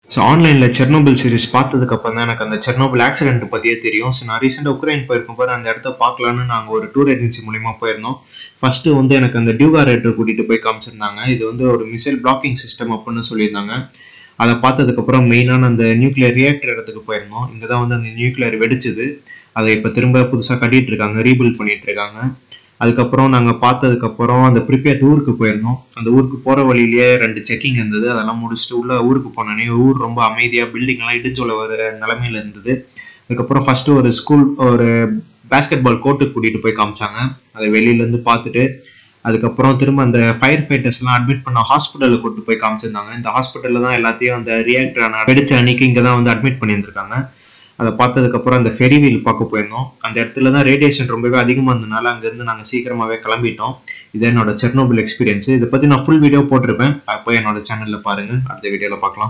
so ஆன்லைனில் Chernobyl series பார்த்ததுக்கு அப்புறம் தான் எனக்கு அந்த செர்னோபிள் ஆக்சிடென்ட் பற்றியே தெரியும் ஸோ நான் ரீசெண்டாக உக்ரைன் போயிருக்கும் போது அந்த இடத்த பார்க்கலான்னு நாங்கள் ஒரு டூர் ஏஜென்சி மூலிமா போயிருந்தோம் ஃபர்ஸ்ட்டு வந்து எனக்கு அந்த டியூகா ரேட்டர் கூட்டிகிட்டு போய் காமிச்சிருந்தாங்க இது வந்து ஒரு மிசைல் பிளாக்கிங் சிஸ்டம் அப்படின்னு சொல்லியிருந்தாங்க அதை பார்த்ததுக்கப்புறம் மெயினான அந்த நியூக்ளியர் ரியாக்டர் இடத்துக்கு போயிருந்தோம் இங்கே தான் வந்து அந்த நியூக்ளியர் வெடிச்சுது அதை இப்போ திரும்ப புதுசாக கட்டிட்டு இருக்காங்க ரீபில்ட் பண்ணிட்டு இருக்காங்க அதுக்கப்புறம் நாங்கள் பார்த்ததுக்கப்புறம் அந்த ப்ரிப்பேர் ஊருக்கு போயிருந்தோம் அந்த ஊருக்கு போகிற வழியிலேயே ரெண்டு செக்கிங் இருந்தது அதெல்லாம் முடிச்சுட்டு உள்ள ஊருக்கு போனோன்னே ஊர் ரொம்ப அமைதியாக பில்டிங்லாம் இடிஞ்சோல வர நிலமையில இருந்தது அதுக்கப்புறம் ஃபர்ஸ்ட் ஒரு ஸ்கூல் ஒரு பேஸ்கெட் பால் கோர்ட்டுக்கு கூட்டிகிட்டு போய் காமிச்சாங்க அதை வெளியிலேருந்து பார்த்துட்டு அதுக்கப்புறம் திரும்ப அந்த ஃபயர் ஃபைட்டர்ஸ்லாம் அட்மிட் பண்ண ஹாஸ்பிட்டலில் கூட்டு போய் காமிச்சிருந்தாங்க இந்த ஹாஸ்பிட்டலில் தான் எல்லாத்தையும் அந்த ரியாக்டர் வெடிச்ச அன்னைக்கு இங்கே தான் வந்து அட்மிட் பண்ணியிருந்திருக்காங்க அதை பார்த்ததுக்கப்புறம் அந்த ஃபெரி வீல் பார்க்க போயிருந்தோம் அந்த இடத்துல தான் ரேடியேஷன் ரொம்பவே அதிகமாக இருந்தனால அங்கேருந்து நாங்கள் சீக்கிரமாகவே கிளம்பிட்டோம் இது என்னோட செர்னோபிள் எக்ஸ்பீரியன்ஸ் இதை பற்றி நான் ஃபுல் வீடியோ போட்டிருப்பேன் அப்போ என்னோட சேனலில் பாருங்கள் அடுத்த வீடியோவில் பார்க்கலாம்